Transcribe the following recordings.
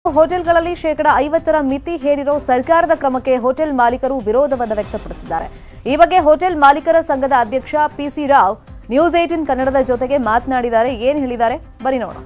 ಹೋಟೆಲ್ಗಳಲ್ಲಿ ಶೇಕಡ ಐವತ್ತರ ಮಿತಿ ಹೇರಿರೋ ಸರ್ಕಾರದ ಕ್ರಮಕ್ಕೆ ಹೋಟೆಲ್ ಮಾಲೀಕರು ವಿರೋಧವನ್ನು ವ್ಯಕ್ತಪಡಿಸಿದ್ದಾರೆ ಈ ಬಗ್ಗೆ ಹೋಟೆಲ್ ಮಾಲೀಕರ ಸಂಘದ ಅಧ್ಯಕ್ಷ ಪಿಸಿ ರಾವ್ ನ್ಯೂಸ್ ಏಟಿನ್ ಕನ್ನಡದ ಜೊತೆಗೆ ಮಾತನಾಡಿದ್ದಾರೆ ಏನ್ ಹೇಳಿದ್ದಾರೆ ಬನ್ನಿ ನೋಡೋಣ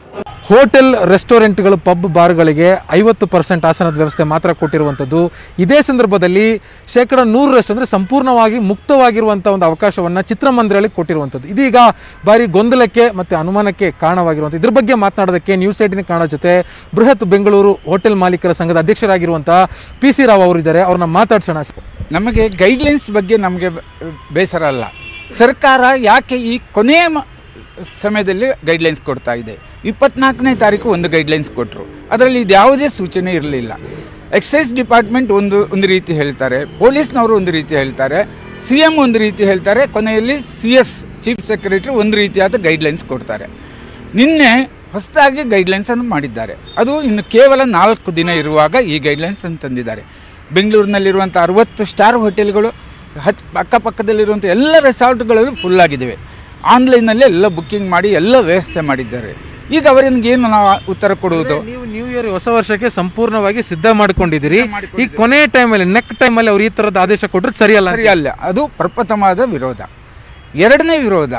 ಹೋಟೆಲ್ ರೆಸ್ಟೋರೆಂಟ್ಗಳು ಪಬ್ ಬಾರ್ಗಳಿಗೆ ಐವತ್ತು ಪರ್ಸೆಂಟ್ ಆಸನದ ವ್ಯವಸ್ಥೆ ಮಾತ್ರ ಕೊಟ್ಟಿರುವಂಥದ್ದು ಇದೇ ಸಂದರ್ಭದಲ್ಲಿ ಶೇಕಡ ನೂರರಷ್ಟು ಅಂದರೆ ಸಂಪೂರ್ಣವಾಗಿ ಮುಕ್ತವಾಗಿರುವಂಥ ಒಂದು ಅವಕಾಶವನ್ನು ಚಿತ್ರಮಂದಿರಗಳಿಗೆ ಕೊಟ್ಟಿರುವಂಥದ್ದು ಇದೀಗ ಭಾರಿ ಗೊಂದಲಕ್ಕೆ ಮತ್ತು ಅನುಮಾನಕ್ಕೆ ಕಾರಣವಾಗಿರುವಂಥ ಇದ್ರ ಬಗ್ಗೆ ಮಾತನಾಡೋದಕ್ಕೆ ನ್ಯೂಸ್ ಏಟಿನ ಕನ್ನಡ ಜೊತೆ ಬೃಹತ್ ಬೆಂಗಳೂರು ಹೋಟೆಲ್ ಮಾಲೀಕರ ಸಂಘದ ಅಧ್ಯಕ್ಷರಾಗಿರುವಂಥ ಪಿ ಸಿ ರಾವ್ ಅವರಿದ್ದಾರೆ ಅವ್ರನ್ನ ಮಾತಾಡ್ಸೋಣ ನಮಗೆ ಗೈಡ್ಲೈನ್ಸ್ ಬಗ್ಗೆ ನಮಗೆ ಬೇಸರ ಅಲ್ಲ ಸರ್ಕಾರ ಯಾಕೆ ಈ ಕೊನೆಯ ಮ- ಸಮಯದಲ್ಲಿ ಗೈಡ್ಲೈನ್ಸ್ ಕೊಡ್ತಾ ಇದೆ ಇಪ್ಪತ್ನಾಲ್ಕನೇ ತಾರೀಕು ಒಂದು ಗೈಡ್ಲೈನ್ಸ್ ಕೊಟ್ಟರು ಅದರಲ್ಲಿ ಇದ್ಯಾವುದೇ ಸೂಚನೆ ಇರಲಿಲ್ಲ ಎಕ್ಸೈಸ್ ಡಿಪಾರ್ಟ್ಮೆಂಟ್ ಒಂದು ಒಂದು ರೀತಿ ಹೇಳ್ತಾರೆ ಪೊಲೀಸ್ನವರು ಒಂದು ರೀತಿ ಹೇಳ್ತಾರೆ ಸಿ ಎಮ್ ಒಂದು ರೀತಿ ಹೇಳ್ತಾರೆ ಕೊನೆಯಲ್ಲಿ ಸಿ ಎಸ್ ಚೀಫ್ ಸೆಕ್ರೆಟರಿ ಒಂದು ರೀತಿಯಾದ ಗೈಡ್ಲೈನ್ಸ್ ಕೊಡ್ತಾರೆ ನಿನ್ನೆ ಹೊಸದಾಗಿ ಗೈಡ್ಲೈನ್ಸನ್ನು ಮಾಡಿದ್ದಾರೆ ಅದು ಇನ್ನು ಕೇವಲ ನಾಲ್ಕು ದಿನ ಇರುವಾಗ ಈ ಗೈಡ್ಲೈನ್ಸ್ ಅನ್ನು ತಂದಿದ್ದಾರೆ ಬೆಂಗಳೂರಿನಲ್ಲಿರುವಂಥ ಅರವತ್ತು ಸ್ಟಾರ್ ಹೋಟೆಲ್ಗಳು ಹತ್ ಅಕ್ಕಪಕ್ಕದಲ್ಲಿರುವಂಥ ಎಲ್ಲ ರೆಸಾರ್ಟ್ಗಳಲ್ಲೂ ಫುಲ್ ಆಗಿದ್ದಾವೆ ಆನ್ಲೈನಲ್ಲಿ ಎಲ್ಲ ಬುಕ್ಕಿಂಗ್ ಮಾಡಿ ಎಲ್ಲ ವ್ಯವಸ್ಥೆ ಮಾಡಿದ್ದಾರೆ ಈಗ ಅವರಿಗೆ ಏನು ನಾವು ಉತ್ತರ ಕೊಡುವುದು ನೀವು ನ್ಯೂ ಇಯರ್ ಹೊಸ ವರ್ಷಕ್ಕೆ ಸಂಪೂರ್ಣವಾಗಿ ಸಿದ್ಧ ಮಾಡ್ಕೊಂಡಿದ್ದೀರಿ ಈ ಮಾಡ್ಕೊಂಡಿದ್ದೀವಿ. ಕೊನೆ ಟೈಮಲ್ಲಿ ನೆಕ್ ಟೈಮಲ್ಲಿ ಅವ್ರು ಈ ಥರದ ಆದೇಶ ಕೊಟ್ಟರು ಸರಿಯಲ್ಲ ಸರಿ ಅಲ್ಲ ಅದು ಪ್ರಪ್ರಥಮವಾದ ವಿರೋಧ ಎರಡನೇ ವಿರೋಧ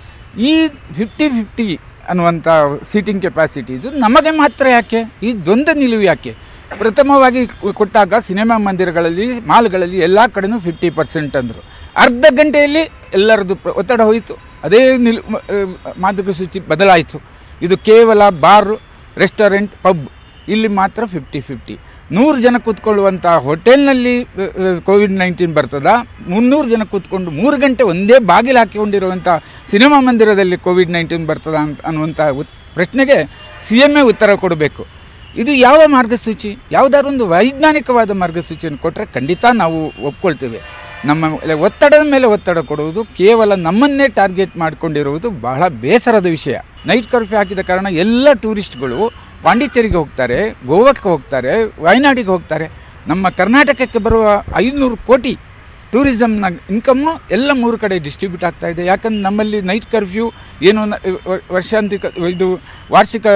ಈ ಫಿಫ್ಟಿ ಫಿಫ್ಟಿ ಅನ್ನುವಂಥ ಸೀಟಿಂಗ್ ಕೆಪಾಸಿಟಿ ಇದು ನಮಗೆ ಮಾತ್ರ ಯಾಕೆ ಈ ದ್ವಂದ್ವ ನಿಲುವು ಯಾಕೆ ಪ್ರಥಮವಾಗಿ ಕೊಟ್ಟಾಗ ಸಿನಿಮಾ ಮಂದಿರಗಳಲ್ಲಿ ಮಾಲ್ಗಳಲ್ಲಿ ಎಲ್ಲ ಕಡೆನೂ ಫಿಫ್ಟಿ ಪರ್ಸೆಂಟ್ ಅಂದರು ಅರ್ಧ ಗಂಟೆಯಲ್ಲಿ ಎಲ್ಲರದ್ದು ಪ್ರ- ಒತ್ತಡ ಹೋಯಿತು ಅದೇ ನಿಲ್ ಮ- ಆ, ಮಾರ್ಗಸೂಚಿ ಬದಲಾಯಿತು ಇದು ಕೇವಲ ಬಾರ್ ರೆಸ್ಟೋರೆಂಟ್ ಪಬ್ ಇಲ್ಲಿ ಮಾತ್ರ ಫಿಫ್ಟಿ ಫಿಫ್ಟಿ ನೂರು ಜನ ಕೂತ್ಕೊಳ್ಳುವಂಥ ಹೋಟೆಲ್ನಲ್ಲಿ ಕೋವಿಡ್ ನೈನ್ಟೀನ್ ಬರ್ತದ ಮುನ್ನೂರು ಜನ ಕೂತ್ಕೊಂಡು ಮೂರು ಗಂಟೆ ಒಂದೇ ಬಾಗಿಲು ಹಾಕಿಕೊಂಡಿರುವಂಥ ಸಿನಿಮಾ ಮಂದಿರದಲ್ಲಿ ಕೋವಿಡ್ ನೈನ್ಟೀನ್ ಬರ್ತದ ಅಂತ ಅನ್ನುವಂಥ ಉತ್ ಪ್ರಶ್ನೆಗೆ ಸಿ ಎಮ್ ಎ ಉತ್ತರ ಕೊಡಬೇಕು ಇದು ಯಾವ ಮಾರ್ಗಸೂಚಿ ಯಾವುದಾದ್ರು ಒಂದು ವೈಜ್ಞಾನಿಕವಾದ ಮಾರ್ಗಸೂಚಿಯನ್ನು ಕೊಟ್ಟರೆ ಖಂಡಿತ ನಾವು ಒಪ್ಕೊಳ್ತೇವೆ ನಮ್ಮ ಮೇಲೆ ಒತ್ತಡದ ಮೇಲೆ ಒತ್ತಡ ಕೊಡುವುದು ಕೇವಲ ನಮ್ಮನ್ನೇ ಟಾರ್ಗೆಟ್ ಮಾಡಿಕೊಂಡಿರುವುದು ಬಹಳ ಬೇಸರದ ವಿಷಯ ನೈಟ್ ಕರ್ಫ್ಯೂ ಹಾಕಿದ ಕಾರಣ ಎಲ್ಲ ಟೂರಿಸ್ಟ್ಗಳು ಪಾಂಡಿಚೇರಿಗೆ ಹೋಗ್ತಾರೆ ಗೋವಾಕ್ಕೆ ಹೋಗ್ತಾರೆ ವಯನಾಡಿಗೆ ಹೋಗ್ತಾರೆ ನಮ್ಮ ಕರ್ನಾಟಕಕ್ಕೆ ಬರುವ ಐನೂರು ಕೋಟಿ ಟೂರಿಸಮ್ನ ಇನ್ಕಮ್ಮು ಎಲ್ಲ ಮೂರು ಕಡೆ ಡಿಸ್ಟ್ರಿಬ್ಯೂಟ್ ಆಗ್ತಾ ಇದೆ ಯಾಕಂದ್ರೆ ನಮ್ಮಲ್ಲಿ ನೈಟ್ ಕರ್ಫ್ಯೂ ಏನು ನ- ವ- ವರ್ಷಾಂತಿಕ ಇದು ವಾರ್ಷಿಕ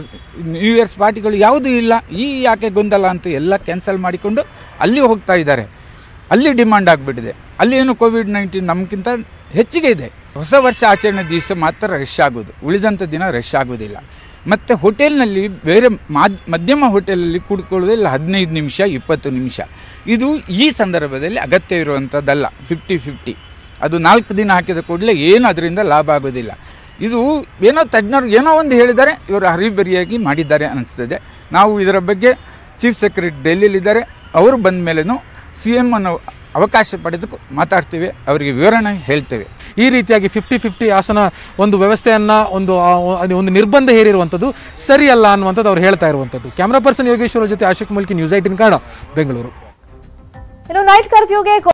ನ್ಯೂ ಇಯರ್ಸ್ ಪಾರ್ಟಿಗಳು ಯಾವುದೂ ಇಲ್ಲ ಈ ಯಾಕೆ ಗೊಂದಲ ಅಂತ ಎಲ್ಲ ಕ್ಯಾನ್ಸಲ್ ಮಾಡಿಕೊಂಡು ಅಲ್ಲಿ ಹೋಗ್ತಾ ಇದ್ದಾರೆ ಅಲ್ಲಿ ಡಿಮಾಂಡ್ ಆಗಿಬಿಟ್ಟಿದೆ ಅಲ್ಲಿ ಏನು ಕೋವಿಡ್ ನೈನ್ಟೀನ್ ನಮಗಿಂತ ಹೆಚ್ಚಿಗೆ ಇದೆ ಹೊಸ ವರ್ಷ ಆಚರಣೆ ದಿವಸ ಮಾತ್ರ ರಶ್ ಆಗೋದು ಉಳಿದಂಥ ದಿನ ರಶ್ ಆಗೋದಿಲ್ಲ ಮತ್ತು ಹೋಟೆಲ್ನಲ್ಲಿ ಬೇರೆ ಮಾದ್ ಮಧ್ಯಮ ಹೋಟೆಲಲ್ಲಿ ಕೂತ್ಕೊಳ್ಳೋದಿಲ್ಲ ಹದಿನೈದು ನಿಮಿಷ ಇಪ್ಪತ್ತು ನಿಮಿಷ ಇದು ಈ ಸಂದರ್ಭದಲ್ಲಿ ಅಗತ್ಯ ಇರುವಂಥದ್ದಲ್ಲ ಫಿಫ್ಟಿ ಫಿಫ್ಟಿ ಅದು ನಾಲ್ಕು ದಿನ ಹಾಕಿದ ಕೂಡಲೇ ಏನು ಅದರಿಂದ ಲಾಭ ಆಗೋದಿಲ್ಲ ಇದು ಏನೋ ತಜ್ಞರು ಏನೋ ಒಂದು ಹೇಳಿದ್ದಾರೆ ಇವರು ಹರಿಬರಿಯಾಗಿ ಮಾಡಿದ್ದಾರೆ ಅನಿಸ್ತದೆ ನಾವು ಇದರ ಬಗ್ಗೆ ಚೀಫ್ ಸೆಕ್ರೆಟರಿ ಡೆಲ್ಲಿಲಿದ್ದಾರೆ ಅವರು ಬಂದ ಮೇಲೇನು ಸಿ ಎಮ್ ಅನ್ನು ಅವಕಾಶ ಪಡೆದು ಮಾತಾಡ್ತೇವೆ ಅವರಿಗೆ ವಿವರಣೆ ಹೇಳ್ತೇವೆ ಈ ರೀತಿಯಾಗಿ ಫಿಫ್ಟಿ ಫಿಫ್ಟಿ ಆಸನ ಒಂದು ವ್ಯವಸ್ಥೆಯನ್ನ ಒಂದು ಆ, ಅದು ಒಂದು ನಿರ್ಬಂಧ ಹೇರಿರುವಂಥದ್ದು ಸರಿಯಲ್ಲ ಅನ್ನುವಂಥದ್ದು ಅವ್ರು ಹೇಳ್ತಾ ಇರುವಂಥದ್ದು ಕ್ಯಾಮ್ರಾ ಪರ್ಸನ್ ಯೋಗೇಶ್ವರ ಜೊತೆ ಆಶಿಕ್ ಮುಲ್ಕಿ ನ್ಯೂಸ್ ಐಟಿನ್ ಕನ್ನಡ ಬೆಂಗಳೂರು ಇನ್ನು ನೈಟ್ ಕರ್ಫ್ಯೂಗೆ